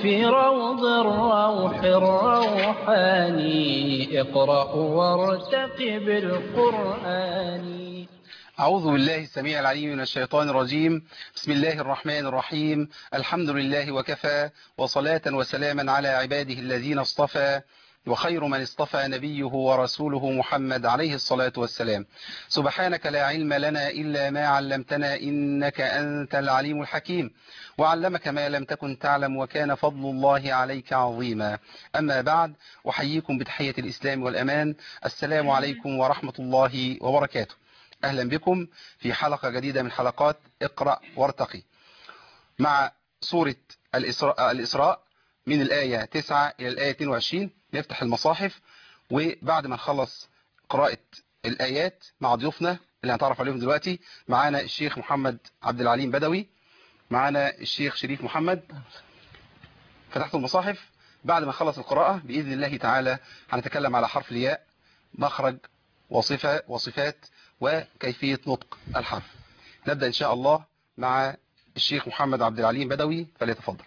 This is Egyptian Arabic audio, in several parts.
في روض الروح الروحاني اقرأ وارتقب القرآن أعوذ بالله السميع العليم من الشيطان الرجيم بسم الله الرحمن الرحيم الحمد لله وكفى وصلاة وسلاما على عباده الذين اصطفى وخير من اصطفى نبيه ورسوله محمد عليه الصلاة والسلام سبحانك لا علم لنا إلا ما علمتنا إنك أنت العليم الحكيم وعلمك ما لم تكن تعلم وكان فضل الله عليك عظيما أما بعد أحييكم بتحية الإسلام والأمان السلام عليكم ورحمة الله وبركاته أهلا بكم في حلقة جديدة من حلقات اقرأ وارتقي مع سورة الإسراء, الإسراء من الآية 9 إلى الآية 22 نفتح المصاحف وبعد ما نخلص قراءة الآيات مع ضيوفنا اللي هنتعرف عليهم دلوقتي معانا الشيخ محمد عبد العليم بدوي معانا الشيخ شريف محمد فتحت المصاحف بعد ما نخلص القراءة بإذن الله تعالى هنتكلم على حرف الياء مخرج وصفة وصفات وكيفية نطق الحرف نبدأ إن شاء الله مع الشيخ محمد عبد العليم بدوي فليتفضل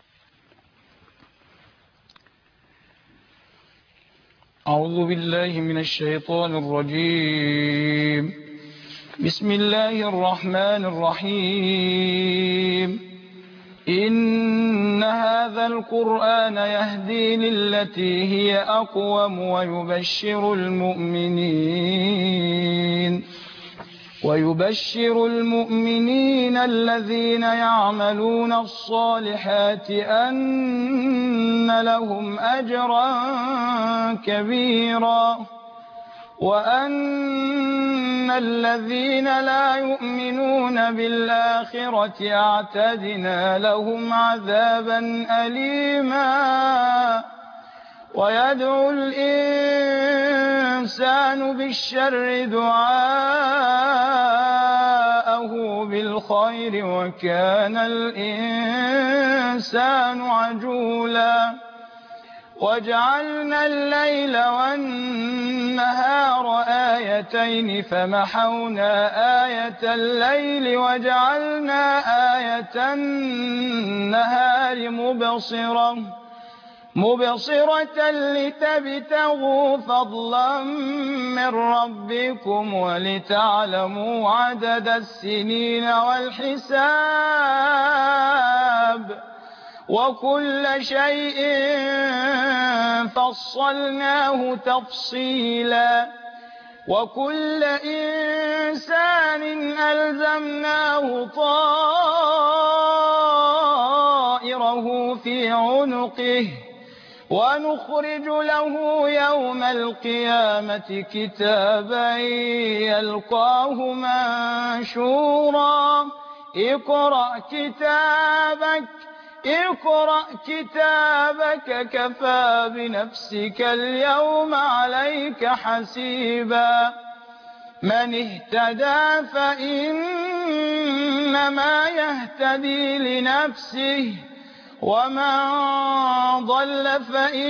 أعوذ بالله من الشيطان الرجيم بسم الله الرحمن الرحيم إن هذا القرآن يهدي للتي هي أقوم ويبشر المؤمنين ويبشر المؤمنين الذين يعملون الصالحات أن لهم أجرا كبيرا وأن الذين لا يؤمنون بالآخرة اعتدنا لهم عذابا أليما ويدعو الإنسان بالشر دعاءه بالخير وكان الإنسان عجولا وجعلنا الليل والنهار آيتين فمحونا آية الليل وجعلنا آية النهار مبصرة مبصرة لتبتغوا فضلا من ربكم ولتعلموا عدد السنين والحساب وكل شيء فصلناه تفصيلا وكل إنسان ألزمناه طائره في عنقه ونخرج له يوم القيامة كتابا يلقاه منشورا اقرأ كتابك اقرأ كتابك كفى بنفسك اليوم عليك حسيبا من اهتدى فإنما يهتدي لنفسه ومن ضل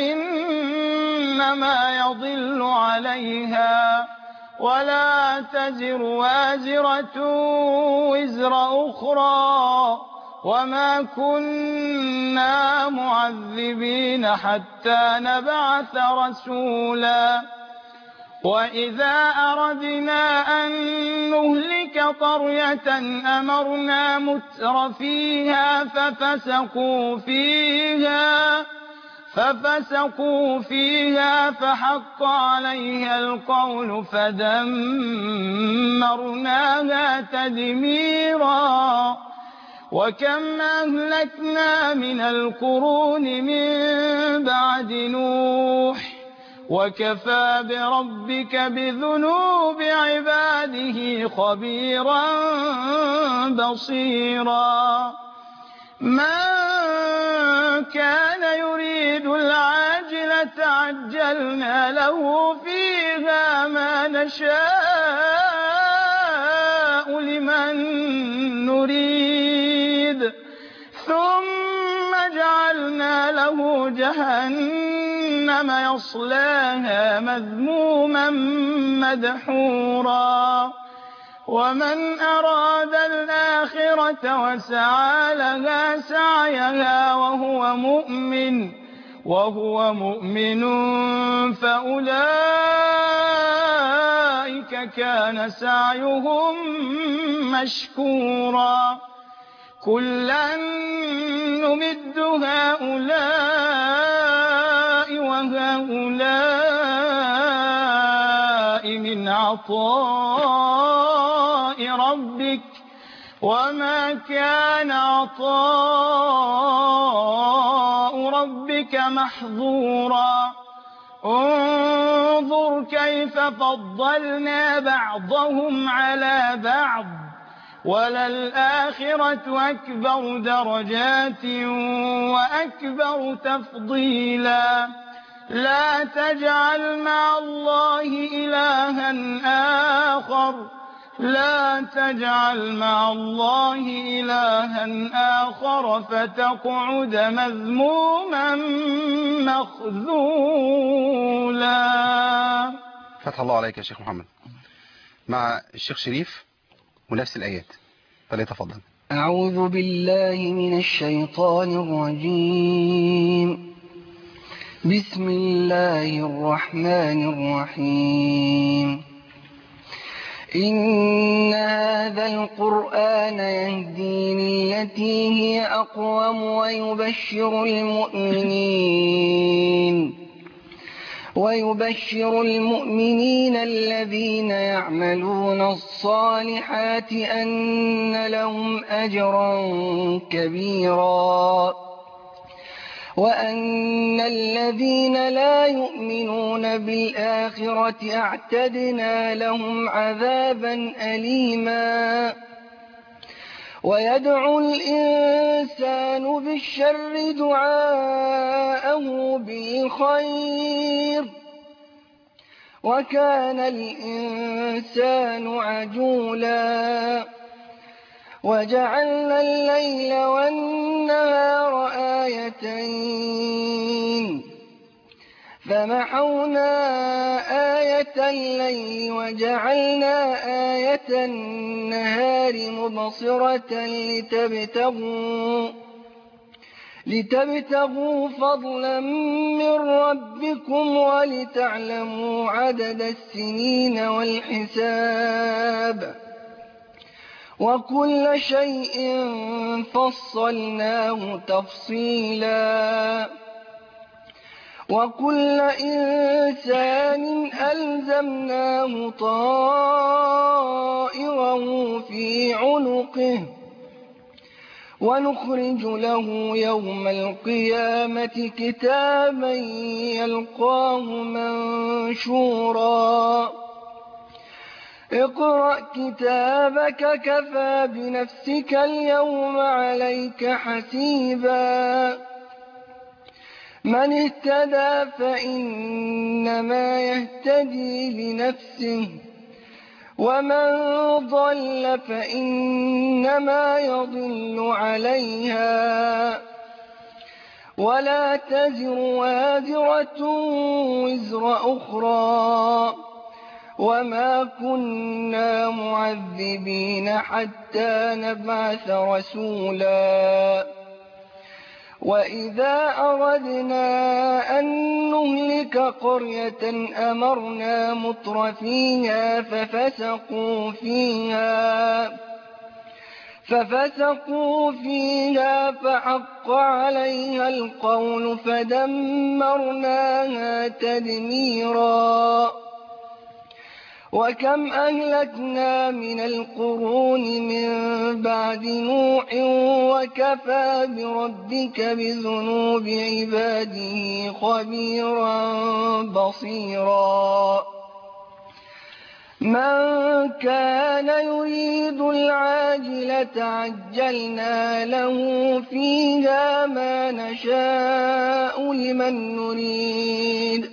فإنما يضل عليها ولا تزر وازرة وزر أخرى وما كنا معذبين حتى نبعث رسولا وإذا أردنا أن نهلك قرية أمرنا متر فيها ففسقوا فيها ففسقوا فيها فحق عليها القول فدمرناها تدميرا وكم أهلكنا من القرون من بعد نوح وكفى بربك بذنوب عباده خبيرا بصيرا من كان يريد العاجلة عجلنا له فيها ما نشاء لمن نريد ثم جعلنا له جهنم يصلاها مذموما مدحورا ومن أراد الآخرة وسعى لها سعيها وهو مؤمن وهو مؤمن فأولئك كان سعيهم مشكورا كلا نمد هؤلاء وهؤلاء من عطاء ربك وما كان عطاء ربك محظورا انظر كيف فضلنا بعضهم على بعض وللآخرة أكبر درجات وأكبر تفضيلا لا تجعل مع الله إلها آخر لا تجعل مع الله إلها آخر فتقعد مذموما مخذولا فتح الله عليك يا شيخ محمد مع الشيخ شريف ونفس الآيات فليتفضل أعوذ بالله من الشيطان الرجيم بسم الله الرحمن الرحيم إن هذا القرآن يهدي للتي هي أقوم ويبشر المؤمنين ويبشر المؤمنين الذين يعملون الصالحات أن لهم أجرا كبيرا وأن الذين لا يؤمنون بالآخرة اعتدنا لهم عذابا أليما ويدعو الإنسان بالشر دعاءه بالخير وكان الإنسان عجولا وجعلنا الليل والنهار آيتين فمحونا آية الليل وجعلنا آية النهار مبصرة لتبتغوا لتبتغوا فضلا من ربكم ولتعلموا عدد السنين والحساب وكل شيء فصلناه تفصيلا وكل إنسان ألزمناه طائره في عنقه ونخرج له يوم القيامة كتابا يلقاه منشورا اقرأ كتابك كفى بنفسك اليوم عليك حسيبا من اهتدى فإنما يهتدي لنفسه ومن ضل فإنما يضل عليها ولا تزر وازرة وزر أخرى وما كنا معذبين حتى نبعث رسولا وإذا أردنا أن نهلك قرية أمرنا متر فيها ففسقوا فيها ففسقوا فيها فحق عليها القول فدمرناها تدميرا وكم أهلكنا من القرون من بعد نوح وكفى بربك بذنوب عباده خبيرا بصيرا من كان يريد العاجلة عجلنا له فيها ما نشاء لمن نريد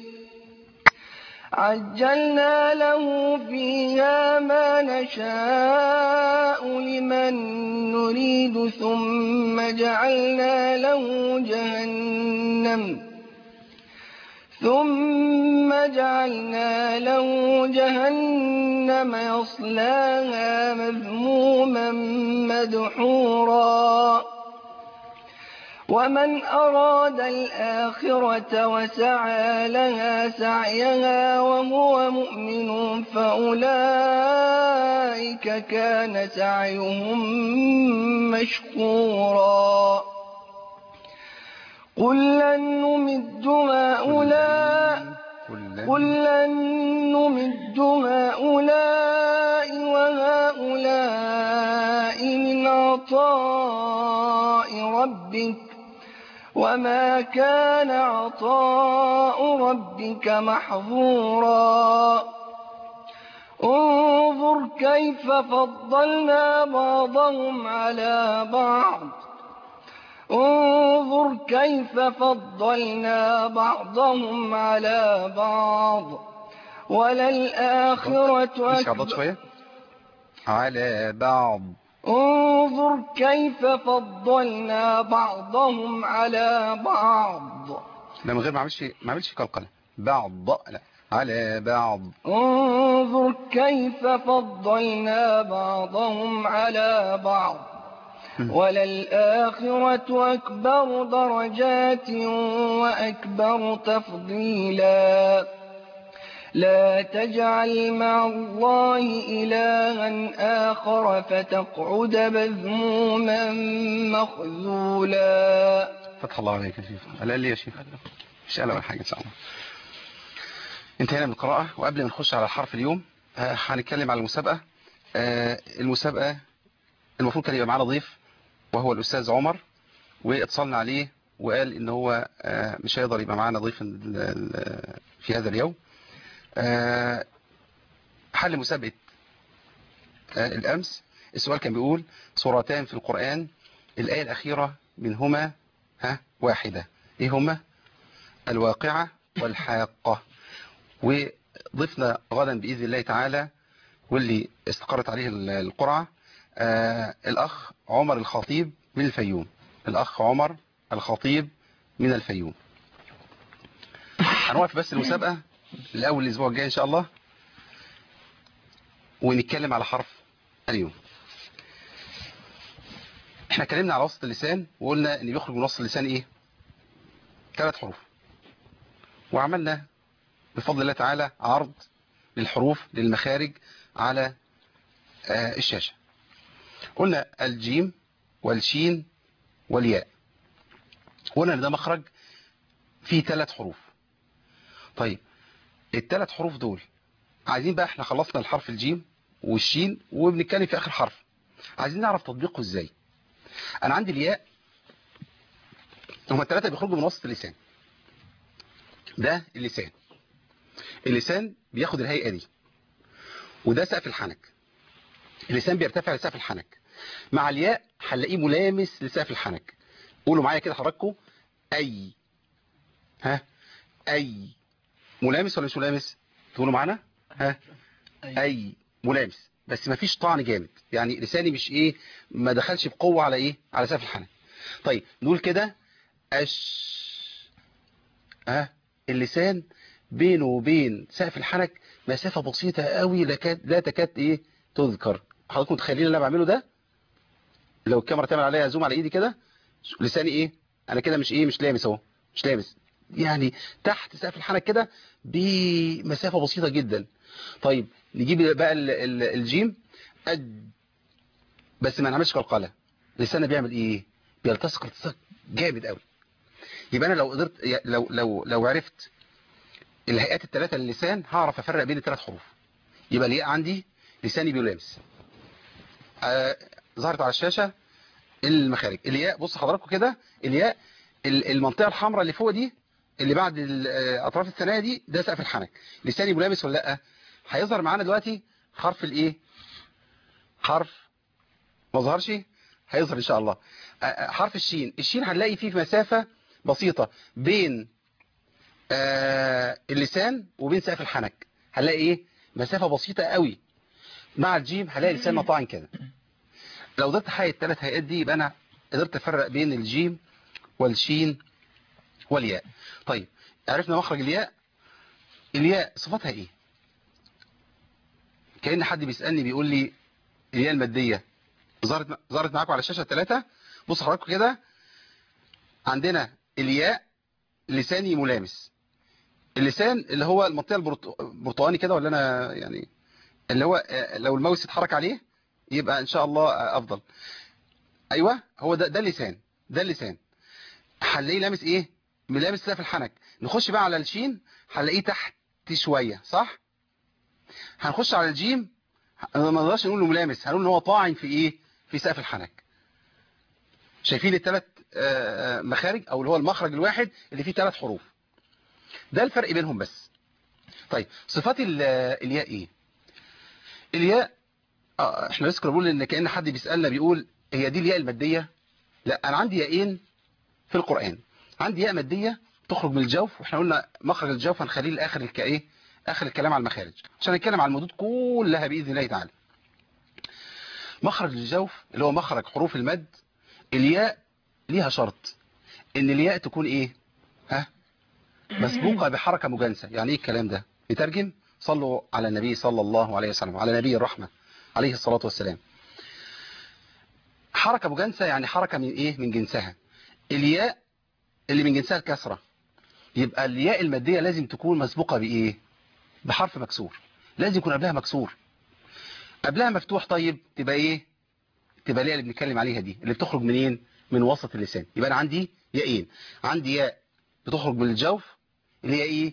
عجلنا له فيها ما نشاء لمن نريد ثم جعلنا له جهنم ثم جعلنا له جهنم يصلاها مذموما مدحورا ومن أراد الآخرة وسعى لها سعيها وهو مؤمن فأولئك كان سعيهم مشكورا كلا نمد هؤلاء كلا كلا نمد هؤلاء وهؤلاء من عطاء ربك وما كان عطاء ربك محظورا انظر كيف فضلنا بعضهم على بعض انظر كيف فضلنا بعضهم على بعض وللآخرة مش عضلات أكبر شوية على بعض انظر كيف فضلنا بعضهم على بعض لا من غير ما اعملش ما اعملش قلقلة بعض لا على بعض انظر كيف فضلنا بعضهم على بعض وللآخرة أكبر درجات وأكبر تفضيلا لا تجعل مع الله إلها آخر فتقعد مذموما مخذولا فتح الله عليك يا شيخ على لي يا شيخ مش قال ولا حاجة ان شاء الله انتهينا من القراءة وقبل ما نخش على الحرف اليوم آه، هنتكلم على المسابقة آه، المسابقة المفروض كان يبقى معانا ضيف وهو الأستاذ عمر واتصلنا عليه وقال ان هو آه، مش هيقدر يبقى معانا ضيف ال- ال- في هذا اليوم آه، حل مسابقة آه، الأمس السؤال كان بيقول سورتان في القرآن الآية الأخيرة منهما ها واحدة إيه هما الواقعة والحاقة وضفنا غدا بإذن الله تعالى واللي استقرت عليه ال- القرعة آه الأخ عمر الخطيب من الفيوم الأخ عمر الخطيب من الفيوم هنوقف بس المسابقة الأول الأسبوع الجاي إن شاء الله ونتكلم على حرف اليوم احنا اتكلمنا على وسط اللسان وقلنا ان بيخرج من وسط اللسان ايه ثلاث حروف وعملنا بفضل الله تعالى عرض للحروف للمخارج على آه، الشاشة قلنا الجيم والشين والياء قلنا ان ده مخرج فيه ثلاث حروف طيب الثلاث حروف دول عايزين بقى احنا خلصنا الحرف الجيم والشين وبنتكلم في اخر حرف عايزين نعرف تطبيقه ازاي انا عندي الياء هما الثلاثه بيخرجوا من وسط اللسان ده اللسان اللسان بياخد الهيئه دي وده سقف الحنك اللسان بيرتفع لسقف الحنك مع الياء هنلاقيه ملامس لسقف الحنك قولوا معايا كده حضراتكم اي ها اي ملامس ولا مش ملامس تقولوا معانا ها اي ملامس بس ما فيش طعن جامد يعني لساني مش ايه ما دخلش بقوة على ايه على سقف الحنك طيب نقول كده اش ها اللسان بينه وبين سقف الحنك مسافة بسيطة قوي لا كاد- لا تكاد ايه تذكر حضراتكم متخيلين اللي انا بعمله ده لو الكاميرا تعمل عليها زوم على ايدي كده لساني ايه انا كده مش ايه مش لامس اهو مش لامس يعني تحت سقف الحنك كده بمسافة بسيطة جدا طيب نجيب بقى ال- ال- الجيم أد بس ما نعملش قلقلة لساننا بيعمل ايه بيلتصق التصاق جامد قوي يبقى انا لو قدرت لو لو لو عرفت الهيئات الثلاثة للسان هعرف افرق بين الثلاث حروف يبقى الياء عندي لساني بيلامس آه ظهرت على الشاشة المخارج الياء بص حضراتكم كده الياء ال- المنطقة الحمراء اللي فوق دي اللي بعد ال- آه، اطراف الثنايا دي ده سقف الحنك لساني ملامس ولا لا هيظهر معانا دلوقتي حرف الايه حرف ما ظهرش هيظهر ان شاء الله آه، آه، حرف الشين الشين هنلاقي فيه مسافة بسيطة بين آه، اللسان وبين سقف الحنك هنلاقي ايه مسافة بسيطة قوي مع الجيم هلاقي لساننا طاعن كده لو قدرت احقق الثلاث هيئات دي يبقى انا قدرت افرق بين الجيم والشين والياء طيب عرفنا مخرج الياء الياء صفتها ايه كأن حد بيسألني بيقول لي الياء المادية ظهرت ظهرت معاكم على الشاشة الثلاثة بص حضراتكم كده عندنا الياء لساني ملامس اللسان اللي هو المنطقة البرت- البرتقاني كده ولا انا يعني اللي هو آه، لو الماوس اتحرك عليه يبقى ان شاء الله آه، افضل ايوه هو ده ده اللسان ده اللسان هنلاقيه لامس ايه ملامس كده في الحنك نخش بقى على الشين هنلاقيه تحت شوية صح هنخش على الجيم ما نقدرش نقول له ملامس هنقول ان هو طاعن في ايه في سقف الحنك شايفين الثلاث مخارج او اللي هو المخرج الواحد اللي فيه ثلاث حروف ده الفرق بينهم بس طيب صفات ال- الياء ايه الياء آه، احنا لسه كنا بنقول ان كأن حد بيسألنا بيقول هي دي الياء المادية لا انا عندي ياءين في القرآن عندي ياء مادية تخرج من الجوف واحنا قلنا مخرج الجوف هنخليه لاخر الك ايه اخر الكلام على المخارج عشان نتكلم على المدود كلها باذن الله تعالى مخرج الجوف اللي هو مخرج حروف المد الياء ليها شرط ان الياء تكون ايه ها مسبوقة بحركة مجانسة يعني ايه الكلام ده نترجم صلوا على النبي صلى الله عليه وسلم على نبي الرحمة عليه الصلاة والسلام حركة مجانسة يعني حركة من ايه من جنسها الياء اللي من جنسها الكسرة يبقى الياء المادية لازم تكون مسبوقة بايه بحرف مكسور لازم يكون قبلها مكسور قبلها مفتوح طيب تبقى ايه تبقى الياء اللي بنتكلم عليها دي اللي بتخرج منين من وسط اللسان يبقى انا عندي ياءين عندي ياء بتخرج من الجوف اللي هي ايه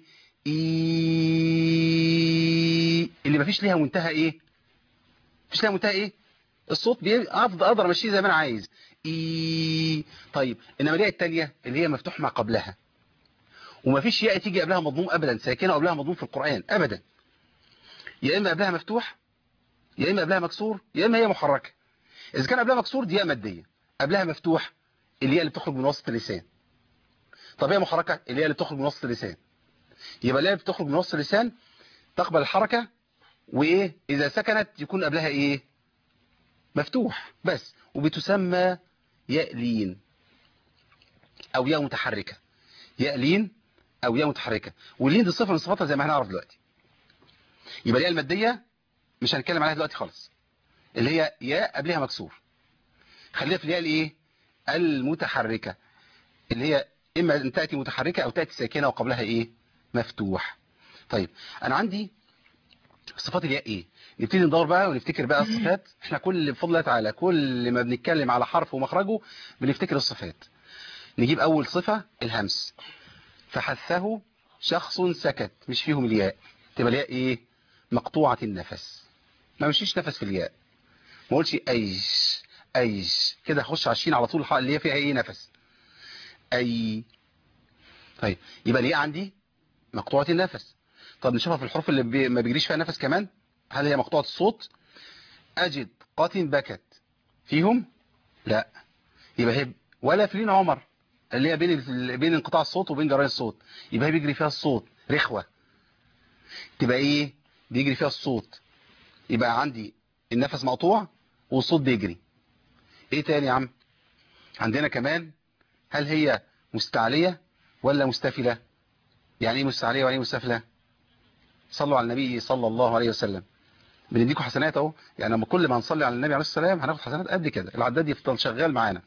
ايه اللي مفيش ليها منتهى ايه مفيش ليها منتهى ايه الصوت بيبقى افضل اقدر امشيه زي ما انا عايز ايه طيب انما الياء الثانيه اللي هي مفتوح ما قبلها ومفيش ياء تيجي قبلها مضموم ابدا ساكنه قبلها مضموم في القران ابدا يا اما قبلها مفتوح يا اما قبلها مكسور يا اما هي محركه اذا كان قبلها مكسور دي ياء ماديه قبلها مفتوح الياء اللي بتخرج من وسط اللسان طب هي محركه الياء اللي بتخرج من وسط اللسان يبقى الياء اللي بتخرج من وسط اللسان تقبل الحركه وايه اذا سكنت يكون قبلها ايه مفتوح بس وبتسمى ياء لين او ياء متحركه ياء لين او ياء متحركه واللين دي صفه من صفاتها زي ما هنعرف دلوقتي يبقى الياء الماديه مش هنتكلم عليها دلوقتي خالص اللي هي ياء قبلها مكسور خلينا في الياء الايه المتحركه اللي هي اما ان تاتي متحركه او تاتي ساكنه وقبلها ايه مفتوح طيب انا عندي صفات الياء ايه نبتدي ندور بقى ونفتكر بقى الصفات احنا كل بفضل الله تعالى كل ما بنتكلم على حرف ومخرجه بنفتكر الصفات نجيب اول صفة الهمس فحثه شخص سكت مش فيهم الياء تبقى الياء ايه مقطوعة النفس ما مشيش نفس في الياء ما قولش ايش ايش كده اخش على الشين على طول الحق اللي هي فيها ايه نفس اي طيب يبقى الياء عندي مقطوعة النفس طب نشوفها في الحروف اللي بي... ما بيجريش فيها نفس كمان هل هي مقطوعة الصوت أجد قات بكت فيهم لا يبقى هي ولا فلين عمر اللي هي بين ال... بين انقطاع الصوت وبين جريان الصوت يبقى هي بيجري فيها الصوت رخوة تبقى ايه بيجري فيها الصوت يبقى عندي النفس مقطوع والصوت بيجري ايه تاني يا عم عندنا كمان هل هي مستعلية ولا مستفلة يعني ايه مستعلية ويعني ايه مستفلة صلوا على النبي صلى الله عليه وسلم بنديكم حسنات اهو يعني لما كل ما نصلي على النبي عليه الصلاه والسلام هناخد حسنات قد كده العداد يفضل شغال معانا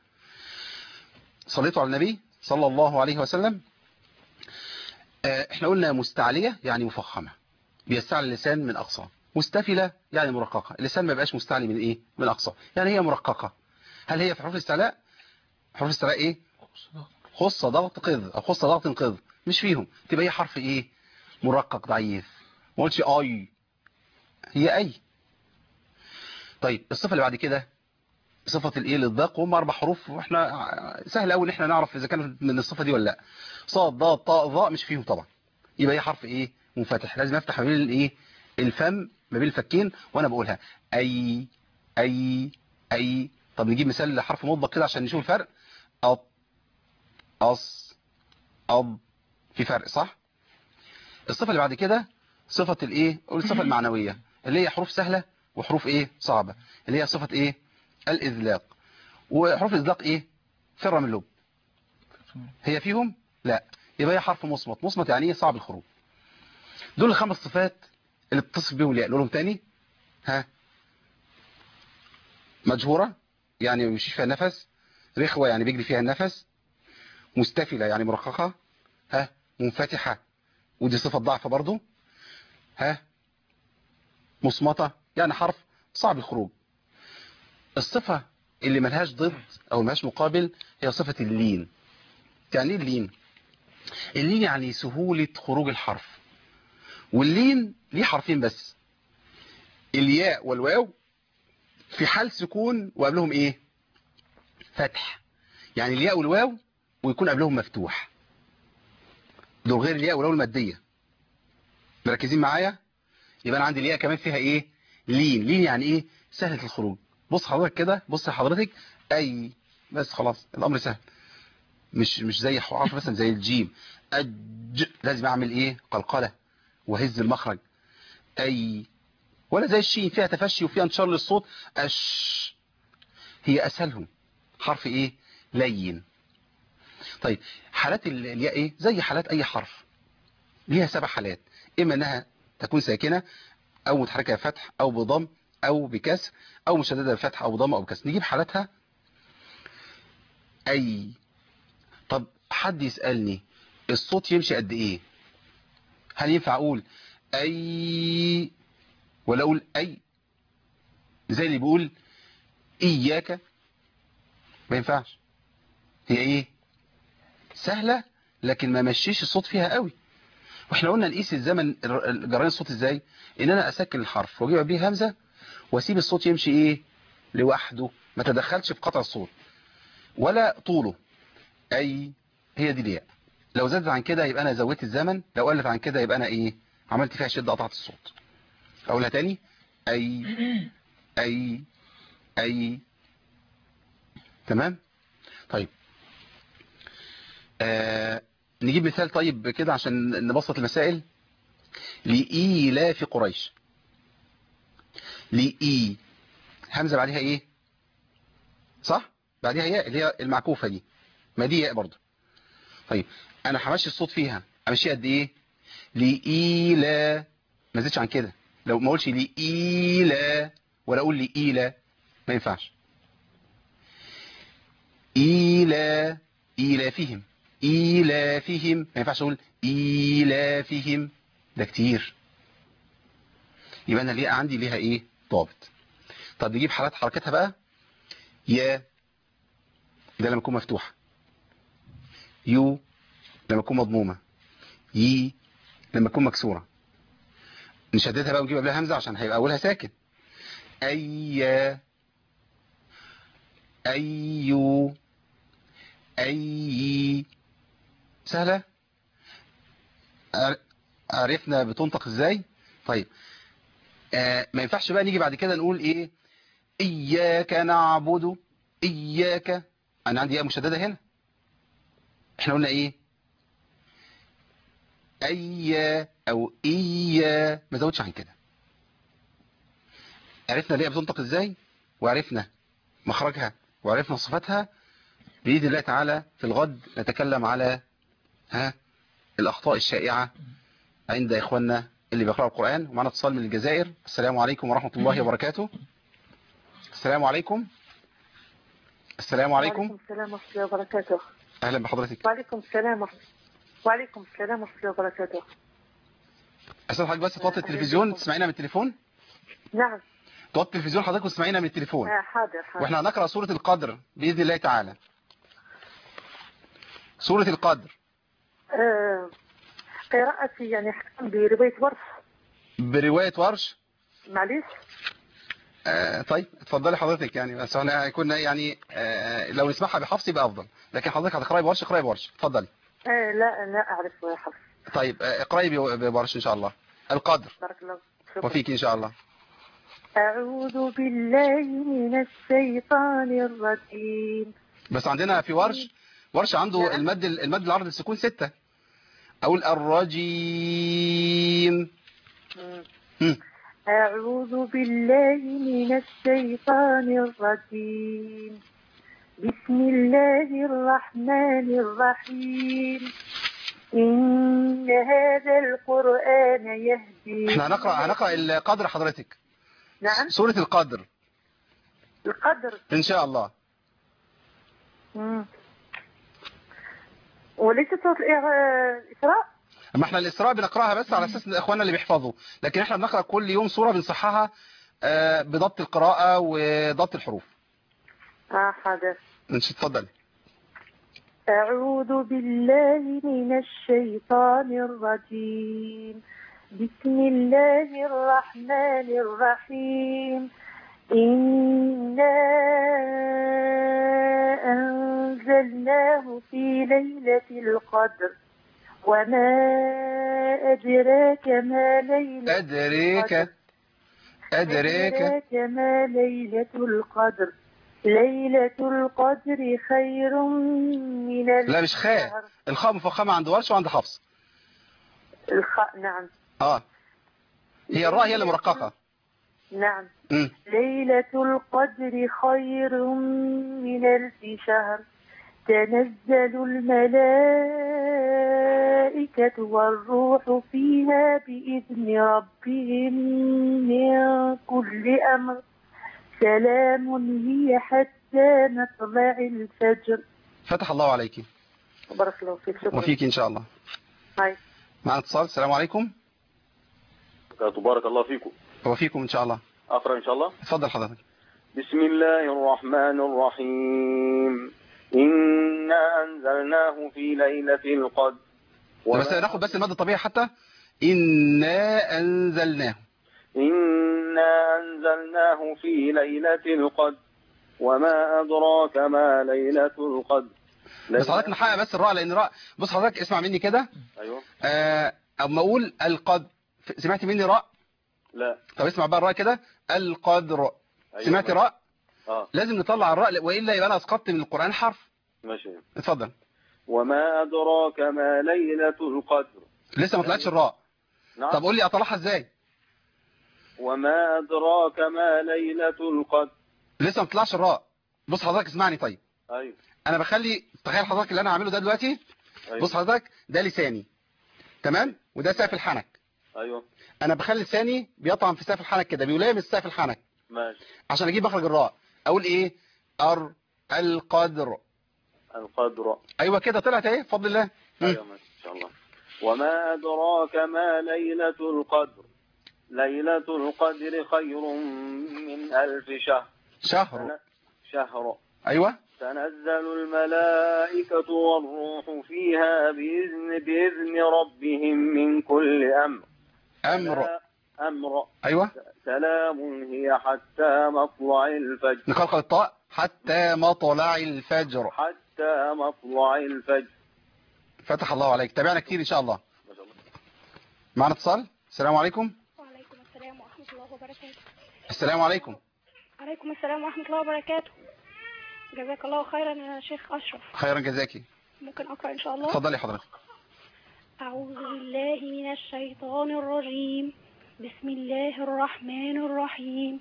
صليتوا على النبي صلى الله عليه وسلم آه، احنا قلنا مستعلية يعني مفخمة بيستعلي اللسان من أقصاه مستفلة يعني مرققة اللسان ما بقاش مستعلي من ايه من أقصاه يعني هي مرققة هل هي في حروف الاستعلاء حروف الاستعلاء ايه خص ضغط قذ او خص ضغط قذ مش فيهم تبقى هي حرف ايه مرقق ضعيف ما قلتش اي هي اي طيب الصفة اللي بعد كده صفة الايه للضاق وهم اربع حروف واحنا سهل قوي ان احنا نعرف اذا كانت من الصفة دي ولا لا صاد ضاد طاء ظاء مش فيهم طبعا يبقى هي حرف ايه منفتح لازم افتح ما بين الايه الفم ما بين الفكين وانا بقولها اي اي اي طب نجيب مثال لحرف مطبق كده عشان نشوف الفرق أط أص أب في فرق صح الصفة اللي بعد كده صفة الايه الصفة المعنوية اللي هي حروف سهلة وحروف ايه صعبة اللي هي صفة ايه الإذلاق وحروف الإذلاق ايه فر من اللب هي فيهم لا يبقى هي حرف مصمت مصمت يعني ايه صعب الخروج دول الخمس صفات اللي بتصف بيهم الياء نقولهم تاني ها مجهورة يعني ما بيمشيش فيها النفس رخوة يعني بيجري فيها النفس مستفلة يعني مرققة ها منفتحة ودي صفة ضعف برضو ها مصمتة يعني حرف صعب الخروج الصفة اللي ملهاش ضد او ملهاش مقابل هي صفة اللين يعني ايه اللين اللين يعني سهولة خروج الحرف واللين ليه حرفين بس الياء والواو في حال سكون وقبلهم ايه فتح يعني الياء والواو ويكون قبلهم مفتوح دول غير الياء والواو المادية مركزين معايا يبقى انا عندي الياء كمان فيها ايه لين لين يعني ايه سهلة الخروج بص حضرتك كده بص حضرتك اي بس خلاص الامر سهل مش مش زي حرف مثلا زي الجيم أج لازم اعمل ايه قلقلة وهز المخرج اي ولا زي الشين فيها تفشي وفيها انتشار للصوت اش هي اسهلهم حرف ايه لين طيب حالات ال- الياء ايه زي حالات اي حرف ليها سبع حالات اما انها تكون ساكنة او متحركة بفتح او بضم او بكسر او مشددة بفتح او بضم او بكسر نجيب حالاتها اي طب حد يسألني الصوت يمشي قد ايه هل ينفع اقول اي ولا اقول اي زي اللي بيقول اياك ما ينفعش هي ايه سهلة لكن ما مشيش الصوت فيها قوي واحنا قلنا نقيس الزمن الر- جريان الصوت ازاي ان انا اسكن الحرف واجيب بيه همزة واسيب الصوت يمشي ايه لوحده ما تدخلش في قطع الصوت ولا طوله اي هي دي الياء لو زادت عن كده يبقى انا زودت الزمن لو قلت عن كده يبقى انا ايه عملت فيها شدة قطعت الصوت اقولها تاني اي اي اي تمام طيب آه نجيب مثال طيب كده عشان نبسط المسائل لإيلاف قريش لإي همزة بعدها ايه صح بعدها ياء اللي هي المعكوفة دي ما دي ياء برضه طيب انا همشي الصوت فيها امشي قد ايه لإيلا ما زيدش عن كده لو ما اقولش لإيلا ولا اقول لإيلا ما ينفعش إيلا إيلافهم إيلافهم ما ينفعش اقول إيلافهم ده كتير يبقى انا ليه عندي ليها ايه ضابط طب نجيب حالات حركتها بقى يا ده لما تكون مفتوحة يو لما تكون مضمومة يي لما تكون مكسورة نشددها بقى ونجيب قبلها همزة عشان هيبقى أولها ساكن أي أيو أي سهلة عر- عرفنا بتنطق ازاي طيب آه ما ينفعش بقى نيجي بعد كده نقول ايه إياك نعبد إياك أنا عندي ياء مشددة هنا احنا قلنا ايه أي أو إيا ما زودش عن كده عرفنا ليه بتنطق ازاي وعرفنا مخرجها وعرفنا صفاتها بإذن الله تعالى في الغد نتكلم على ها الأخطاء الشائعة عند إخواننا اللي بيقرأوا القرآن ومعنا اتصال من الجزائر السلام عليكم ورحمة الله وبركاته السلام عليكم السلام عليكم وعليكم السلام ورحمة الله وبركاته أهلا بحضرتك وعليكم السلام ورحمة وعليكم السلام ورحمة الله وبركاته أستاذ حضرتك بس توطي التلفزيون تسمعينا من التليفون نعم توطي التلفزيون حضرتك وتسمعينا من التليفون آه حاضر حاضر واحنا هنقرأ سورة القدر بإذن الله تعالى سورة القدر آه قراءتي يعني حكم برواية ورش برواية ورش معليش آه طيب اتفضلي حضرتك يعني بس احنا هيكون يعني آه لو نسمعها بحفص يبقى افضل لكن حضرتك هتقراي بورش اقراي بورش اتفضلي آه لا لا أعرف حفظ طيب آه اقراي بو- بورش ان شاء الله القدر بارك الله شكرا. وفيك ان شاء الله أعوذ بالله من الشيطان الرجيم بس عندنا في ورش ورش عنده نعم. المد المد العرض السكون ستة اقول الرجيم مم. هم. أعوذ بالله من الشيطان الرجيم بسم الله الرحمن الرحيم يهدي احنا هنقرأ هنقرأ القدر حضرتك نعم سورة القدر القدر ان شاء الله مم. وليست سورة الإغ- الإسراء اما احنا الاسراء بنقراها بس على اساس ان اخواننا اللي بيحفظوا لكن احنا بنقرا كل يوم سوره بنصححها آه، بضبط القراءه وضبط الحروف آه حاضر مش اتفضل أعوذ بالله من الشيطان الرجيم بسم الله الرحمن الرحيم إنا أنزلناه في ليلة القدر وما أدراك ما ليلة ادريك القدر ادريك أدراك ما ليلة القدر ليلة القدر خير من لا مش خاء الشهر الخاء مفخمه عند ورش وعند حفص الخاء نعم اه هي الراء هي اللي مرققه نعم امم ليلة القدر خير من ألف شهر تنزل الملائكة والروح فيها بإذن ربهم من كل أمر سلام هي حتى مطلع الفجر فتح الله عليك بارك الله فيك شكرا وفيك ان شاء الله هاي. معنا اتصال السلام عليكم تبارك الله فيكم وفيكم ان شاء الله أقرأ إن شاء الله اتفضل حضرتك بسم الله الرحمن الرحيم إنا أنزلناه في ليلة القدر بس ناخد بس المادة الطبيعي حتى إنا أنزلناه إنا أنزلناه في ليلة القدر وما أدراك ما ليلة القدر بس حضرتك نحقق بس الراء لأن الراء بص حضرتك اسمع مني كده أيوه آه، أما أقول القدر سمعت مني راء لا طب اسمع بقى الراء كده القدر أيوة سمعت ماشي. راء آه لازم نطلع الراء وإلا يبقى أنا أسقطت من القرآن حرف ماشي اتفضل وما أدراك ما ليلة القدر لسه ما طلعتش الراء نعم طب قول لي أطلعها إزاي وما أدراك ما ليلة القدر لسه ما طلعش الراء بص حضرتك اسمعني طيب أيوه أنا بخلي تخيل حضرتك اللي أنا هعمله ده دلوقتي أيوه بص حضرتك ده لساني تمام وده سقف الحنك أيوه انا بخلي لساني بيطعم في سقف الحنك كده بيلامس سقف الحنك ماشي عشان اجيب مخرج الراء اقول ايه ار القدر القدر ايوه كده طلعت اهي بفضل الله مم. أيوه ماشي إن شاء الله وما أدراك ما ليلة القدر ليلة القدر خير من ألف شهر شهر شهر ايوه تنزل الملائكة والروح فيها بإذن بإذن ربهم من كل أمر امر أمر ايوه سلام هي حتى مطلع الفجر نقلقل الطاء حتى مطلع الفجر حتى مطلع الفجر فتح الله عليك تابعنا كتير ان شاء الله ما شاء الله معنا اتصال السلام عليكم وعليكم السلام ورحمة الله وبركاته السلام عليكم عليكم السلام ورحمة الله وبركاته جزاك الله خيرا يا شيخ أشرف خيرا جزاكي ممكن أقرأ إن شاء الله اتفضلي حضرتك أعوذ بالله من الشيطان الرجيم بسم الله الرحمن الرحيم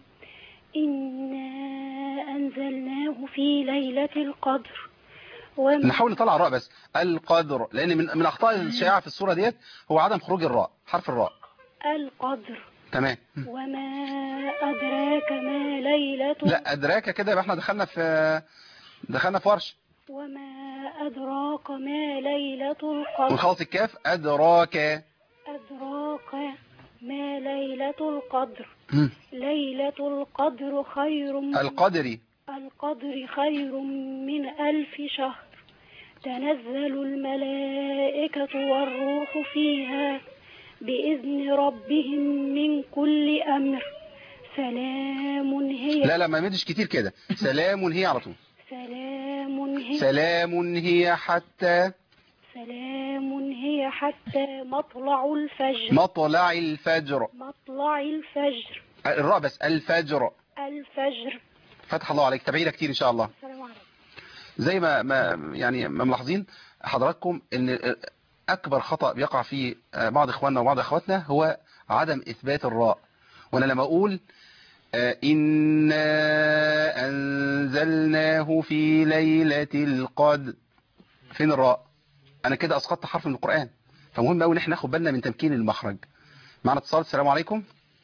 إنا أنزلناه في ليلة القدر وما نحاول نطلع الراء بس القدر لان من من الاخطاء الشائعه في الصوره ديت هو عدم خروج الراء حرف الراء القدر تمام وما أدراك ما ليلة لا ادراك كده يبقى احنا دخلنا في دخلنا في ورش وما أدراك ما ليلة القدر ونخلص الكاف ادراك أدراك ما ليلة القدر مم. ليلة القدر خير من القدري القدر خير من ألف شهر تنزل الملائكة والروح فيها بإذن ربهم من كل أمر سلام هي لا لا ما مدش كتير كده سلام هي على طول سلام هي سلام هي حتى سلام هي حتى مطلع الفجر مطلع الفجر مطلع الفجر الراء بس الفجر الفجر فتح الله عليك تابعينا كتير ان شاء الله السلام عليكم زي ما ما يعني ما ملاحظين حضراتكم ان اكبر خطأ بيقع فيه بعض اخواننا وبعض اخواتنا هو عدم اثبات الراء وانا لما اقول آه، إنا أنزلناه في ليلة القدر فين الراء أنا كده أسقطت حرف من القرآن فمهم أوي إن إحنا ناخد بالنا من تمكين المخرج معنا اتصال السلام عليكم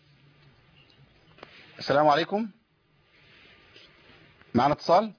السلام عليكم معنا اتصال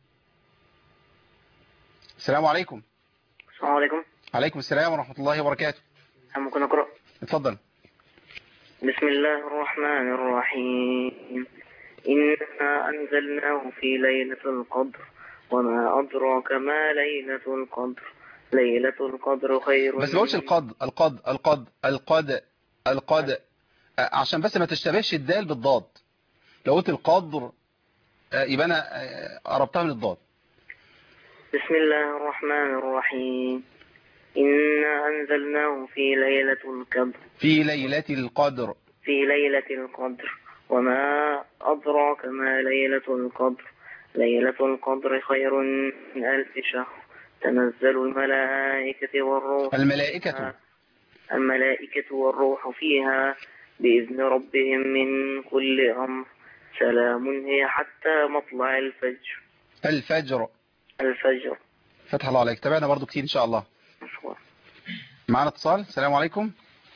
السلام عليكم السلام عليكم عليكم السلام ورحمة الله وبركاته ممكن أقرأ اتفضل بسم الله الرحمن الرحيم إنا أنزلناه في ليلة القدر وما أدراك ما ليلة القدر ليلة القدر خير بس ما قلتش القد القد القد القد القد آه، عشان بس ما تشتبهش الدال بالضاد لو قلت القدر آه، يبقى انا آه، قربتها من الضاد بسم الله الرحمن الرحيم إنا أنزلناه في ليلة القدر في ليلة القدر في ليلة القدر وما أدراك ما ليلة القدر ليلة القدر خير من ألف شهر تنزل الملائكة والروح الملائكة الملائكة والروح فيها بإذن ربهم من كل أمر سلام هي حتى مطلع الفجر الفجر الفجر فتح الله عليك تابعنا برضو كتير ان شاء الله مشكور معنا اتصال السلام عليكم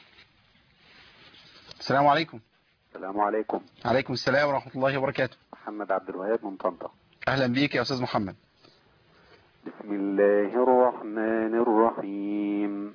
السلام عليكم السلام عليكم عليكم السلام ورحمة الله وبركاته محمد عبد الوهاب من طنطا اهلا بيك يا استاذ محمد بسم الله الرحمن الرحيم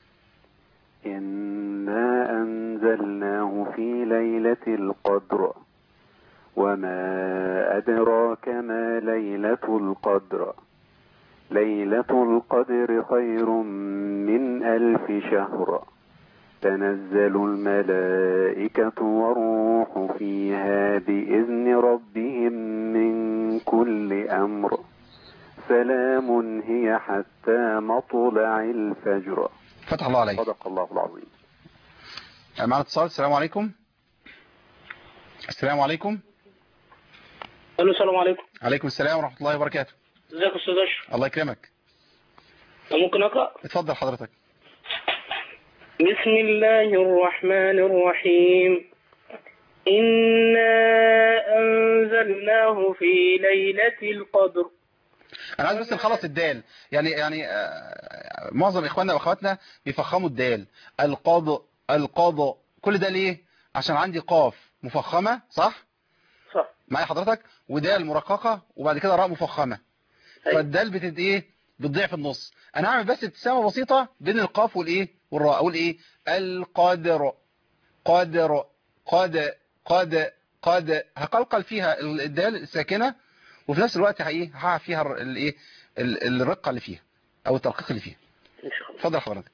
إنا أنزلناه في ليلة القدر وما أدراك ما ليلة القدر ليلة القدر خير من ألف شهر تنزل الملائكة والروح فيها بإذن ربهم من كل أمر سلام هي حتى مطلع الفجر فتح الله عليك صدق الله العظيم معنا اتصال السلام عليكم السلام عليكم الو السلام عليكم عليكم السلام ورحمة الله وبركاته ازيك يا استاذ اشرف الله يكرمك ممكن اقرا اتفضل حضرتك بسم الله الرحمن الرحيم إنا أنزلناه في ليلة القدر انا عايز بس نخلص الدال يعني يعني آه، معظم اخواننا واخواتنا بيفخموا الدال القاض القاض كل ده ليه عشان عندي قاف مفخمة صح صح معايا حضرتك ودال مرققة وبعد كده راء مفخمة أيوة. فالدال بتد ايه بتضيع في النص انا هعمل بس ابتسامة بسيطة بين القاف والايه والراء اقول ايه القادر قادر قاد قاد قاد هقلقل فيها الدال الساكنة وفي نفس الوقت ايه هقع فيها الر- الايه ال- الرقة اللي فيها او الترقيق اللي فيها إن شاء الله اتفضل حضرتك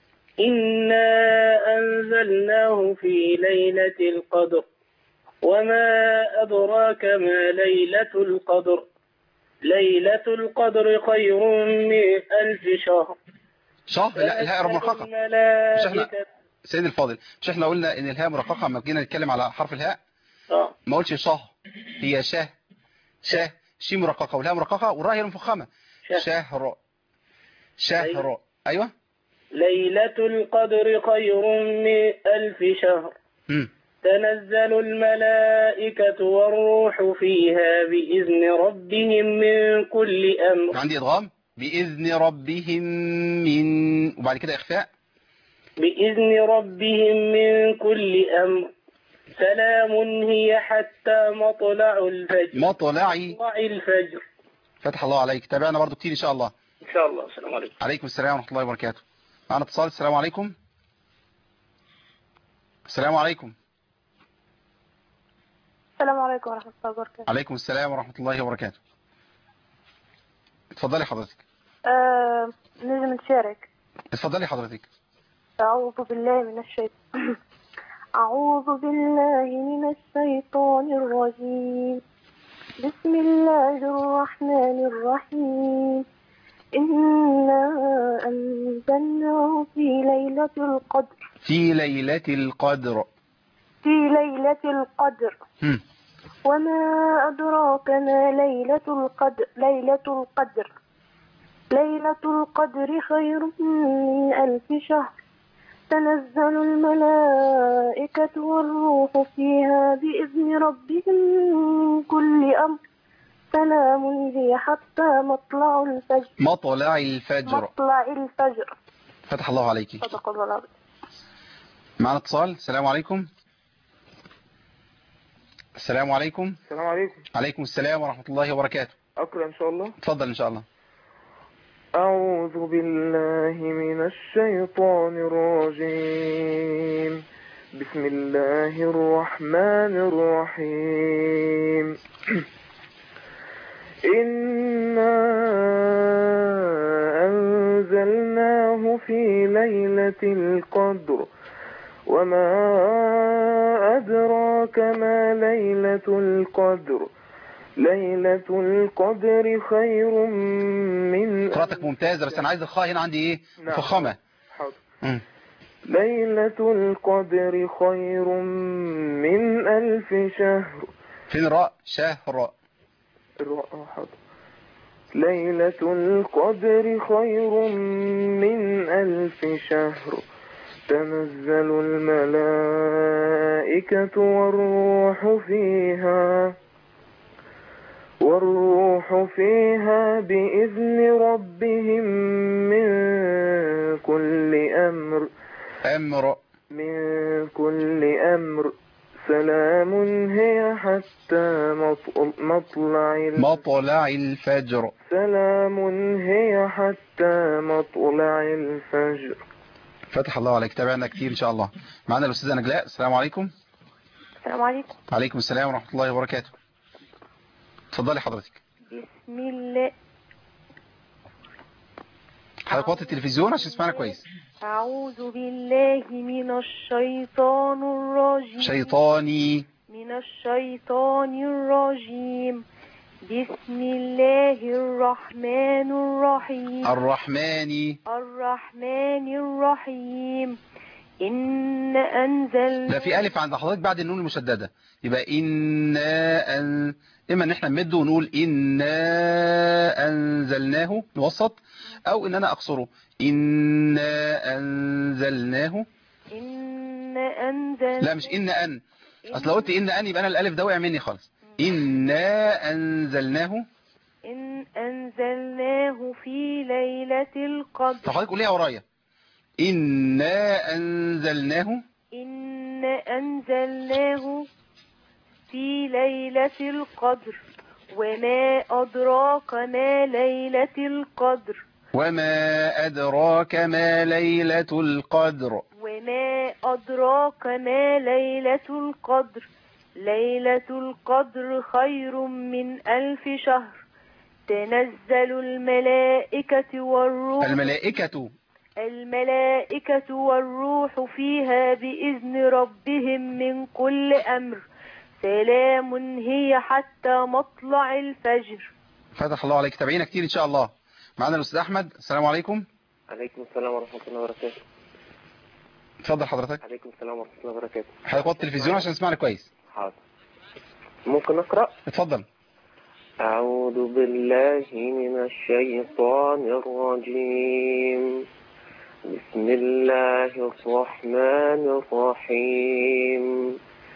إنا أنزلناه في ليلة القدر وما أدراك ما ليلة القدر ليلة القدر خير من ألف شهر شهر لا الهاء مرققة مش احنا الملائكة سيد الفاضل مش احنا قلنا ان الهاء مرققة لما جينا نتكلم على حرف الهاء آه. ما قلتش شه هي شه شه شي مرققة والهاء مرققة والراء هي المفخمة شه. شهر شهر ايوه ليلة القدر خير من ألف شهر امم تنزل الملائكة والروح فيها بإذن ربهم من كل أمر عندي ادغام باذن ربهم من وبعد كده اخفاء بإذن ربهم من كل أمر سلام هي حتى مطلع الفجر مطلعي مطلع الفجر فتح الله عليك تابعنا برضو كتير ان شاء الله إن شاء الله السلام عليكم عليكم السلام ورحمة الله وبركاته معنا اتصال السلام عليكم السلام عليكم السلام عليكم ورحمة الله وبركاته عليكم السلام ورحمة الله وبركاته اتفضلي حضرتك آه نجم نشارك اتفضلي حضرتك أعوذ بالله من الشيطان أعوذ بالله من الشيطان الرجيم بسم الله الرحمن الرحيم إنا أنزلناه في ليلة القدر في ليلة القدر في ليلة القدر هم. وما أدراك ما ليلة القدر ليلة القدر ليلة القدر خير من ألف شهر تنزل الملائكة والروح فيها بإذن ربهم من كل أمر سلام هي حتى مطلع الفجر مطلع الفجر مطلع الفجر فتح الله عليكي صدق الله العظيم معنا اتصال السلام عليكم السلام عليكم السلام عليكم عليكم السلام ورحمة الله وبركاته أقرأ إن شاء الله اتفضل إن شاء الله أعوذ بالله من الشيطان الرجيم بسم الله الرحمن الرحيم إنا أنزلناه في ليلة القدر وما أدراك ما ليلة القدر ليلة القدر خير من قراءتك ممتازة بس أنا عايز الخاء هنا عندي إيه نعم. فخامة حاضر. مم. ليلة القدر خير من ألف شهر فين الراء شهر الرا- آه، حاضر. ليلة القدر خير من ألف شهر تنزل الملائكة والروح فيها والروح فيها بإذن ربهم من كل أمر أمر من كل أمر سلام هي حتى مطل- مطلع ال- مطلع الفجر سلام هي حتى مطلع الفجر فتح الله عليك تابعنا كتير إن شاء الله معنا الأستاذة نجلاء السلام عليكم السلام عليكم عليكم السلام ورحمة الله وبركاته اتفضلي حضرتك بسم الله حضرتك وطي التلفزيون عشان تسمعنا كويس أعوذ بالله من الشيطان الرجيم شيطاني من الشيطان الرجيم بسم الله الرحمن الرحيم الرحمن الرحمن الرحيم إن أنزلنا لا في ألف عند حضرتك بعد النون المشددة يبقى إنا أن إما إن إحنا نمده ونقول إنا أنزلناه نوسط أو إن أنا أقصره إنا أنزلناه إن أنزلنا لا مش إن أن أصل لو قلت إن أن يبقى أنا الألف ده وقع مني خالص إنا أنزلناه إن أنزلناه في ليلة القدر طب حضرتك قوليها ورايا إنا أنزلناه إن أنزلناه في ليلة القدر وما أدراك ما ليلة القدر وما أدراك ما ليلة القدر وما أدراك ما ليلة القدر ليلة القدر خير من ألف شهر تنزل الملائكة والروح الملائكة الملائكة والروح فيها بإذن ربهم من كل أمر سلام هي حتى مطلع الفجر فتح الله عليك تابعينا كتير إن شاء الله معنا الأستاذ أحمد السلام عليكم عليكم السلام ورحمة الله وبركاته اتفضل حضرتك عليكم السلام ورحمة الله وبركاته حضرتك وطي التلفزيون عشان تسمعنا كويس حاضر ممكن أقرأ اتفضل أعوذ بالله من الشيطان الرجيم بسم الله الرحمن الرحيم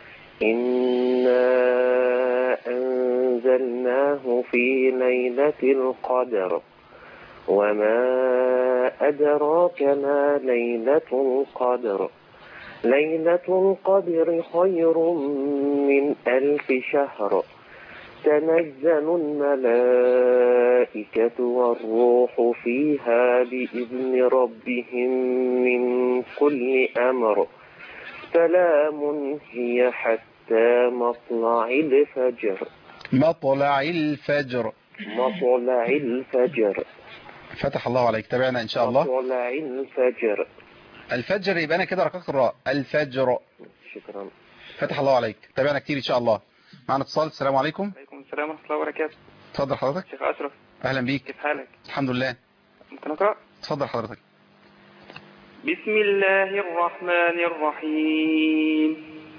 إنا أنزلناه في ليلة القدر وما أدراك ما ليلة القدر ليلة القدر خير من ألف شهر تنزل الملائكة والروح فيها بإذن ربهم من كل أمر سلام هي حتى مطلع الفجر مطلع الفجر مطلع الفجر فتح الله عليك تابعنا إن شاء الله مطلع الفجر الفجر يبقى أنا كده رققت الراء الفجر شكرا فتح الله عليك تابعنا كتير إن شاء الله معنا اتصال السلام عليكم عليكم السلام ورحمة الله وبركاته اتفضل حضرتك شيخ أشرف أهلا بيك كيف حالك الحمد لله ممكن أقرأ اتفضل حضرتك بسم الله الرحمن الرحيم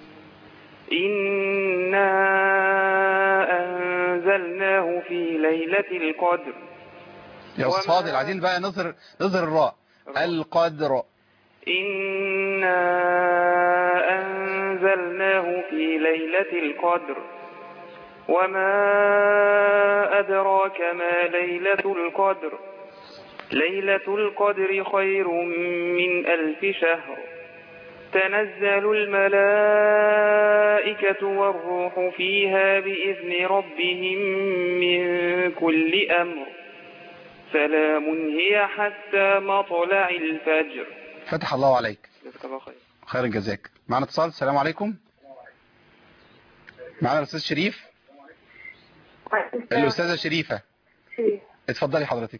إنا أنزلناه في ليلة القدر يا أستاذ وما- فاضل عايزين بقى نظهر نظهر الراء القدر إنا أنزلناه في ليلة القدر وما أدراك ما ليلة القدر ليلة القدر خير من ألف شهر تنزل الملائكة والروح فيها بإذن ربهم من كل أمر سلام هي حتى مطلع الفجر فتح الله عليك جزاك الله خير خير جزاك معنا اتصال السلام عليكم معنا الاستاذ شريف الاستاذه شريفه اتفضلي حضرتك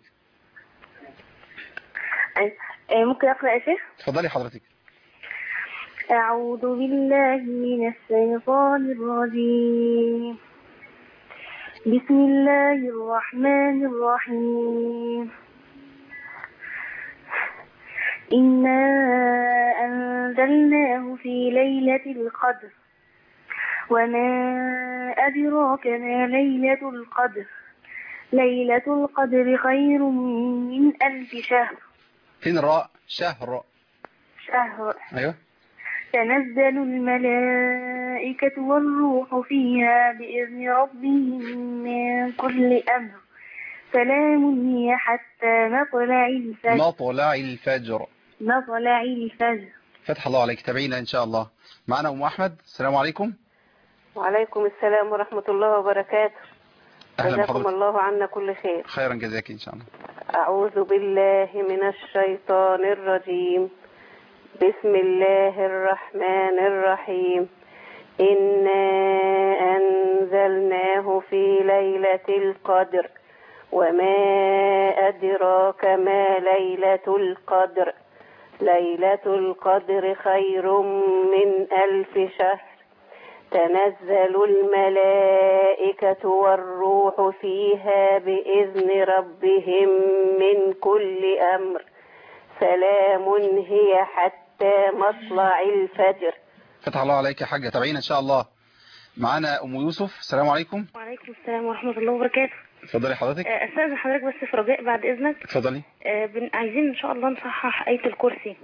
آه، ممكن أقرأ يا شيخ اتفضلي حضرتك أعوذ بالله من الشيطان الرجيم بسم الله الرحمن الرحيم إنا أنزلناه في ليلة القدر وما أدراك ما ليلة القدر ليلة القدر خير من ألف شهر فين الراء شهر شهر ايوه تنزل الملائكة والروح فيها بإذن ربهم من كل أمر سلام هي حتى مطلع الفجر مطلع الفجر مطلع الفجر فتح الله عليك تابعينا ان شاء الله معنا ام احمد السلام عليكم وعليكم السلام ورحمة الله وبركاته اهلا جزاكم بحضرتك الله عنا كل خير خيرا جزاك ان شاء الله أعوذ بالله من الشيطان الرجيم بسم الله الرحمن الرحيم إنا أنزلناه في ليلة القدر وما أدراك ما ليلة القدر ليلة القدر خير من ألف شهر تنزل الملائكة والروح فيها بإذن ربهم من كل أمر سلام هي حتى مطلع الفجر فتح الله عليك يا حاجه تابعينا ان شاء الله معنا ام يوسف السلام عليكم وعليكم السلام ورحمة الله وبركاته اتفضلي حضرتك آه، أستاذن حضرتك بس في رجاء بعد إذنك اتفضلي آه، بن- عايزين إن شاء الله نصحح آية الكرسي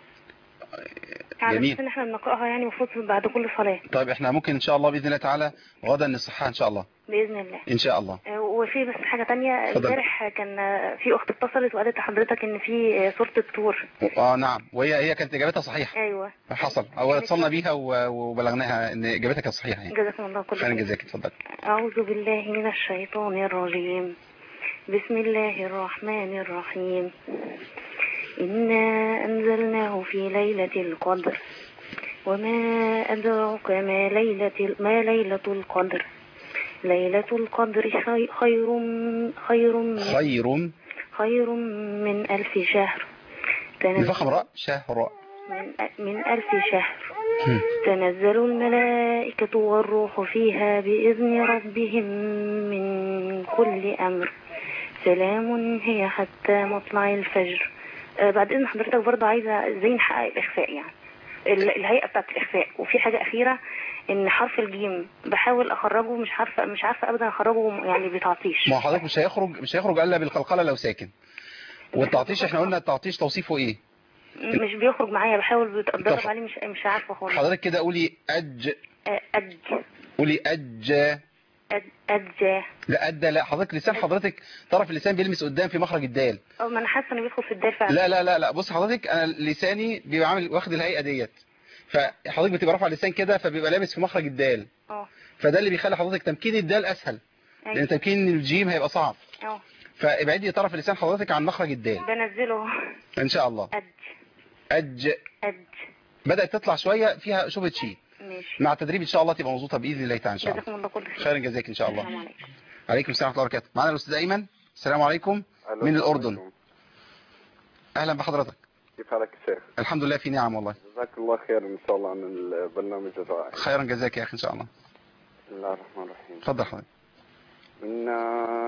على جميل. أساس إن إحنا بنقرأها يعني المفروض بعد كل صلاة طيب احنا ممكن ان شاء الله باذن الله تعالى غدا نصحها ان شاء الله بإذن الله ان شاء الله آه، وفي بس حاجة تانية اتفضل. امبارح كان آه، في أخت اتصلت وقالت لحضرتك إن في آه، سورة الطور اه نعم وهي هي كانت اجابتها صحيحه أيوه حصل او اتصلنا بيها و- وبلغناها ان اجابتها كانت صحيحه يعني جزاكم الله كل خيرا خير جزاك اتفضل أعوذ بالله من الشيطان الرجيم بسم الله الرحمن الرحيم إنا أنزلناه في ليلة القدر وما أدراك ما ليلة ما ليلة القدر ليلة القدر خي- خير خير خير خير من ألف شهر تنزل نفخم راء شهر من, من ألف شهر تنزل الملائكة والروح فيها بإذن ربهم من كل أمر سلام هي حتى مطلع الفجر آه بعد إذن حضرتك برضه عايزة ازاي نحقق الإخفاء يعني ال- الهيئة بتاعت الإخفاء وفي حاجة أخيرة إن حرف الجيم بحاول أخرجه مش عارفة مش عارفة أبدا أخرجه يعني بتعطيش ما هو حضرتك مش هيخرج مش هيخرج الا بالقلقله لو ساكن والتعطيش احنا قلنا التعطيش توصيفه ايه مش بيخرج معايا بحاول بتقدرب طب- عليه مش مش عارفة خالص حضرتك كده قولي اج آه، أج قولي اج أج أج لا ادى لا حضرتك لسان حضرتك طرف اللسان بيلمس قدام في مخرج الدال اه ما انا حاسه انه بيدخل في الدال فعلا لا لا لا لا بص حضرتك انا لساني بيبقى عامل واخد الهيئه ديت فحضرتك بتبقى رافع اللسان كده فبيبقى لامس في مخرج الدال اه فده اللي بيخلي حضرتك تمكين الدال اسهل لان أيوة. تمكين الجيم هيبقى صعب اه فابعدي طرف اللسان حضرتك عن مخرج الدال بنزله ان شاء الله أج اج أج بدات تطلع شويه فيها شبهه شيء ماشي مع التدريب ان شاء الله تبقى مظبوطه باذن الله تعالى ان شاء الله جزاكم الله كل خير خيرا جزاك ان شاء الله السلام عليكم عليكم السلام ورحمه الله وبركاته معانا الاستاذ ايمن السلام عليكم من الاردن اهلا بحضرتك كيف حالك يا شيخ؟ الحمد لله في نعم والله جزاك الله خير ان شاء الله عن البرنامج الرائع خيرا جزاك يا اخي ان شاء الله بسم الله الرحمن الرحيم اتفضل حضرتك إنا